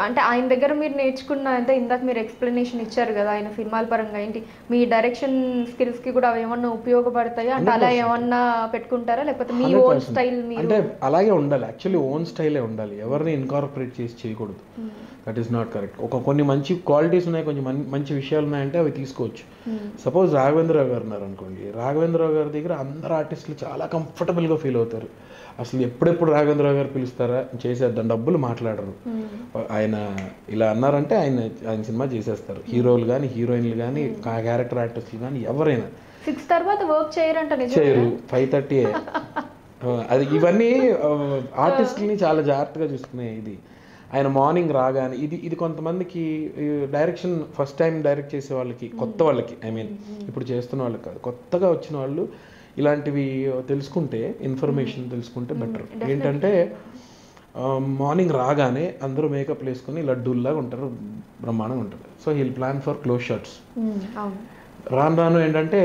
అంటే ఆయన దగ్గర మీరు నేర్చుకున్న అంటే ఇందాక మీరు ఎక్స్ప్లెనేషన్ ఇచ్చారు కదా ఆయన సినిమాల పరంగా ఏంటి మీ డైరెక్షన్ స్కిల్స్ కి కూడా అవి ఏమన్నా ఉపయోగపడతాయా అంటే అలా ఏమన్నా పెట్టుకుంటారా లేకపోతే మీ ఓన్ స్టైల్ మీరు అంటే అలాగే ఉండాలి యాక్చువల్లీ ఓన్ స్టైలే ఉండాలి ఎవరిని ఇన్కార్పొరేట్ చేసి చేయకూడదు దట్ ఈస్ నాట్ కరెక్ట్ ఒక కొన్ని మంచి క్వాలిటీస్ ఉన్నాయి కొంచెం మన్- మంచి విషయాలు ఉన్నాయంటే అవి తీసుకోవచ్చు సపోజ్ రాఘవేంద్రరావు గారు ఉన్నారు అనుకోండి రాఘవేంద్రరావు గారి దగ్గర అందరు ఆర్టిస్టులు చాలా కంఫర్టబుల్గా ఫీల్ అవుతారు అసలు ఎప్పుడెప్పుడు రాఘవేంద్రరావు గారు పిలుస్తారా చేసేద్దాం డబ్బులు మాట్లాడరు ఆయన ఇలా అన్నారంటే ఆయన ఆయన సినిమా చేసేస్తారు హీరోలు కానీ హీరోయిన్లు కానీ క్యారెక్టర్ ఆర్టిస్టులు కానీ ఎవరైనా సిక్స్ తర్వాత వర్క్ చేయరంట నిజం చేయరు ఫైవ్ థర్టీ అది ఇవన్నీ ఆర్టిస్ట్ని చాలా జాగ్రత్తగా చూసుకునే ఇది ఆయన మార్నింగ్ రాగానే ఇది ఇది కొంతమందికి డైరెక్షన్ ఫస్ట్ టైం డైరెక్ట్ చేసే వాళ్ళకి కొత్త వాళ్ళకి ఐ మీన్ ఇప్పుడు చేస్తున్న వాళ్ళకి కాదు కొత్తగా వచ్చిన వాళ్ళు ఇలాంటివి తెలుసుకుంటే ఇన్ఫర్మేషన్ తెలుసుకుంటే బెటర్ ఏంటంటే మార్నింగ్ రాగానే అందరూ మేకప్ వేసుకొని లడ్డూల్లాగా ఉంటారు బ్రహ్మాండంగా ఉంటారు so we'll plan for close shots hmm. అవును రాను రాను ఏంటంటే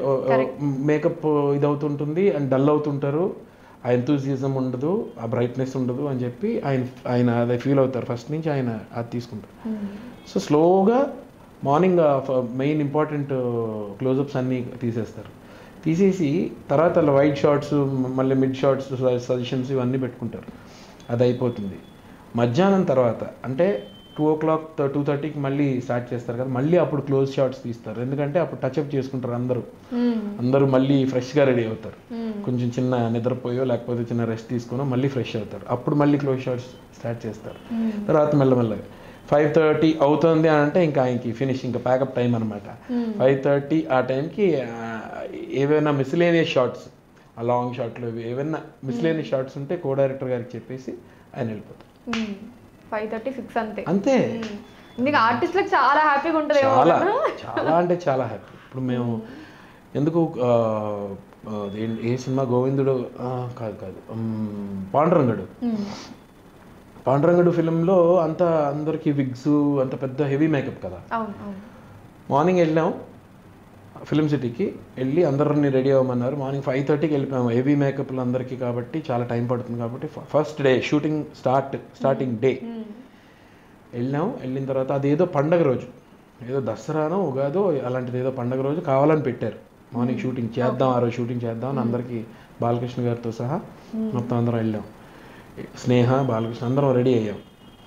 మేకప్ ఇది అవుతుంటుంది అండ్ డల్ అవుతుంటారు ఆ ఎంతూజిజం ఉండదు ఆ బ్రైట్నెస్ ఉండదు అని చెప్పి ఆయన ఆయన అదే ఫీల్ అవుతారు ఫస్ట్ నుంచి ఆయన అది తీసుకుంటారు సో స్లోగా మార్నింగ్ మెయిన్ ఇంపార్టెంట్ క్లోజప్స్ అన్నీ తీసేస్తారు తీసేసి తర్వాత వైట్ షార్ట్స్ మళ్ళీ మిడ్ షార్ట్స్ సజెషన్స్ ఇవన్నీ పెట్టుకుంటారు అది అయిపోతుంది మధ్యాహ్నం తర్వాత అంటే టూ ఓ క్లాక్ టూ థర్టీకి మళ్ళీ స్టార్ట్ చేస్తారు కదా మళ్ళీ అప్పుడు క్లోజ్ షార్ట్స్ తీస్తారు ఎందుకంటే అప్పుడు టచ్అప్ చేసుకుంటారు అందరూ మ్మ్. అందరూ మళ్ళీ ఫ్రెష్గా రెడీ అవుతారు కొంచెం చిన్న నిద్రపోయో లేకపోతే చిన్న రెస్ట్ తీసుకునో మళ్ళీ ఫ్రెష్ అవుతారు అప్పుడు మళ్ళీ క్లోజ్ షార్ట్స్ స్టార్ట్ చేస్తారు తర్వాత మెల్లమెల్లగా ఫైవ్ థర్టీ అవుతుంది అని అంటే ఇంకా ఆయనకి ఫినిష్ ఇంకా ప్యాకప్ టైం అనమాట ఫైవ్ థర్టీ ఆ టైంకి ఏవైనా మిస్లేనియస్ షార్ట్స్ ఆ లాంగ్ షార్ట్లు ఏవైనా మిస్లేనియస్ షార్ట్స్ ఉంటే కో డైరెక్టర్ గారికి చెప్పేసి ఆయన వెళ్ళిపోతారు ఫైవ్ థర్టీ సిక్స్ అంతే అంతే ఇందుకు ఆర్టిస్ట్లకు చాలా హ్యాపీగా ఉంటుంది చాలా చాలా అంటే చాలా హ్యాపీ ఇప్పుడు మేము ఎందుకు ఆ, ఆ, అదేం- ఏ సినిమా గోవిందుడు ఆ, కాదు కాదు ఉమ్, పాండురంగడు పాండురంగడు ఫిలింలో అంత అందరికి విగ్స్ అంత పెద్ద హెవీ మేకప్ కదా అవును అవును మార్నింగ్ వెళ్ళాం ఫిలిం సిటీకి వెళ్ళి అందరిని రెడీ అవ్వమన్నారు మార్నింగ్ ఫైవ్ థర్టీకి వెళ్ళిపోయాము హెవీ మేకప్లు అందరికీ కాబట్టి చాలా టైం పడుతుంది కాబట్టి first day shooting start starting day వెళ్ళాం వెళ్ళిన తర్వాత అదేదో పండగ రోజు ఏదో దసరానో ఉగాదో అలాంటిది ఏదో పండగ రోజు కావాలని పెట్టారు మార్నింగ్ షూటింగ్ చేద్దాం ఆ రోజు షూటింగ్ చేద్దాం అని అందరికీ బాలకృష్ణ గారితో సహా మొత్తం అందరం వెళ్ళాం స్నేహ బాలకృష్ణ అందరం రెడీ అయ్యాం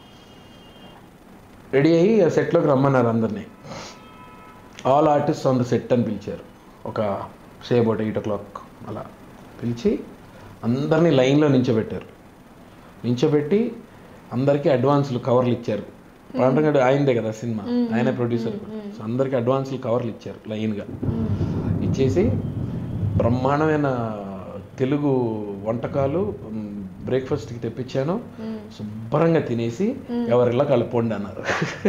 రెడీ అయ్యి ఆ సెట్లోకి రమ్మన్నారు అందరినీ all artist on the set అని పిలిచారు ఒక say about eight o'clock అలా పిలిచి అందరినీ లైన్లో నించోబెట్టారు నించోబెట్టి అందరికీ అడ్వాన్స్లు కవర్లు ఇచ్చారు పాండగడు ఆయనదే కదా సినిమా ఆయన ప్రొడ్యూసర్ సో అందరికీ అడ్వాన్స్లు కవర్లు ఇచ్చారు లైన్గా ఇచ్చేసి బ్రహ్మాండమైన తెలుగు వంటకాలు బ్రేక్ఫాస్ట్కి తెప్పించాను శుభ్రంగా తినేసి ఎవరిలా కలుపుకోండి అన్నారు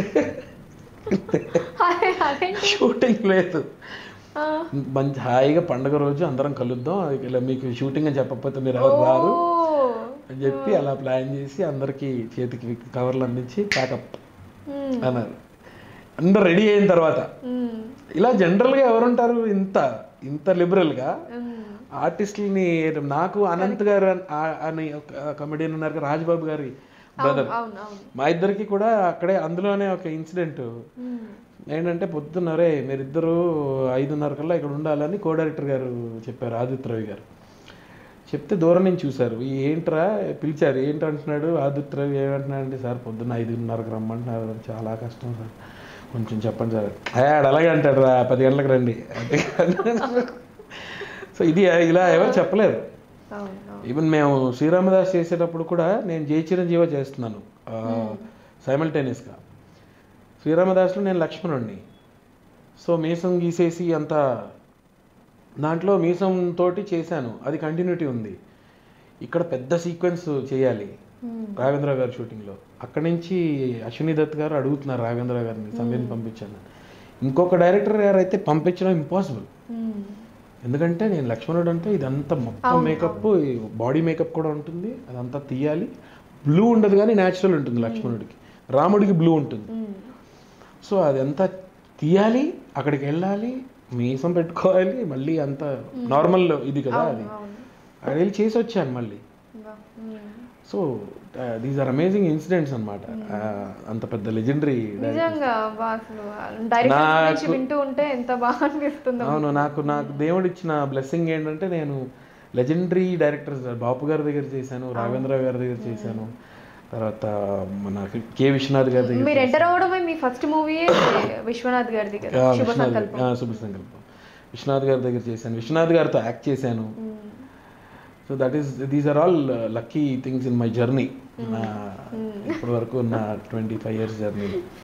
అదే అదే షూటింగ్ లేదు ఆ. మంచి హాయిగా పండగ రోజు అందరం కలుద్దాం అది ఇలా మీకు షూటింగ్ అని చెప్పకపోతే మీరు ఎవరు రారు ఓ. అని చెప్పి అలా ప్లాన్ చేసి అందరికీ చేతికి కవర్లు అందించి ప్యాకప్ మ్మ్. అన్నారు అందరు రెడీ అయిన తర్వాత మ్మ్. ఇలా జనరల్గా ఎవరుంటారు ఇంత ఇంత లిబరల్గా మ్మ్. ఆర్టిస్టులని నాకు అనంత్ గారు అని- ఆ- అని ఒక కమెడియన్ ఉన్నారు కదా, రాజ్బాబు గారి బ్రదర్ అవును అవును మా ఇద్దరికి కూడా అక్కడే అందులోనే ఒక ఇన్సిడెంట్ మ్మ్. ఏంటంటే పొద్దున్నరే మీరిద్దరూ ఐదున్నర కల్లా ఇక్కడ ఉండాలని కో డైరెక్టర్ గారు చెప్పారు ఆదిత్య రవి గారు చెప్తే దూరం నుంచి చూశారు ఈ ఏంట్రా పిలిచారు ఏంటంటున్నాడు ఆదిత్య రవి ఏమంటున్నాడు అంటే సార్ పొద్దున్న ఐదున్నరకు రమ్మంటున్నారు చాలా కష్టం సార్ కొంచెం చెప్పండి సార్ ఆడు అలాగే అంటాడు రా పది గంటలకు రండి అంటే సో ఇది ఇలా ఎవరు చెప్పలేరు అవును అవును ఈవెన్ మేము శ్రీరామదాస్ చేసేటప్పుడు కూడా నేను జై చిరంజీవ చేస్తున్నాను సైమల్టేనియస్గా శ్రీరామదాస్లో నేను లక్ష్మణుడిని సో మీసం గీసేసి అంత దాంట్లో మీసం తోటి చేశాను అది కంటిన్యూటీ ఉంది ఇక్కడ పెద్ద సీక్వెన్స్ చేయాలి మ్మ్. రాఘవేంద్ర గారి షూటింగ్లో అక్కడి నుంచి అశ్విని దత్ గారు అడుగుతున్నారు రాఘవేంద్ర గారిని సమయం పంపించాను ఇంకొక డైరెక్టర్ గారు అయితే పంపించడం ఇంపాసిబుల్ మ్మ్. ఎందుకంటే నేను లక్ష్మణుడు అంటే ఇదంతా మొత్తం మేకప్ బాడీ మేకప్ కూడా ఉంటుంది అదంతా తీయాలి బ్లూ ఉండదు కానీ న్యాచురల్ ఉంటుంది లక్ష్మణుడికి రాముడికి బ్లూ ఉంటుంది మ్మ్. సో అదంతా తీయాలి అక్కడికి వెళ్ళాలి మీసం పెట్టుకోవాలి మళ్ళీ అంత నార్మల్ ఇది కదా అది అవును అక్కడ వెళ్ళి చేసి వచ్చాను మళ్ళీ ఇంకా, hmm. So these are amazing incidents అనమాట అంత పెద్ద లెజెండరీ నిజంగా బా అసలు డైరెక్టర్ గురించి నాకు- వింటూ ఉంటే ఎంత బాగా అనిపిస్తుందో అవును నాకు నాకు దేవుడు ఇచ్చిన బ్లెస్సింగ్ ఏంటంటే నేను లెజెండరీ డైరెక్టర్స్ బాపు గారి దగ్గర చేశాను రాఘవేంద్ర గారి దగ్గర చేశాను తర్వాత మన కె విశ్వనాథ్ గారి దగ్గర మీరు ఎంటర్ అవ్వడమే మీ ఫస్ట్ మూవీ విశ్వనాథ్ గారిది కదా ఆ, శుభ విశ్వనాథ్ సంకల్పం గారి- ఆ, శుభ సంకల్పం విశ్వనాథ్ గారి దగ్గర చేశాను విశ్వనాథ్ గారితో యాక్ట్ చేశాను so that is these are all lucky things in my journey నా ఇప్పటి వరకు నా ట్వంటీ ఫైవ్ ఇయర్స్ జర్నీ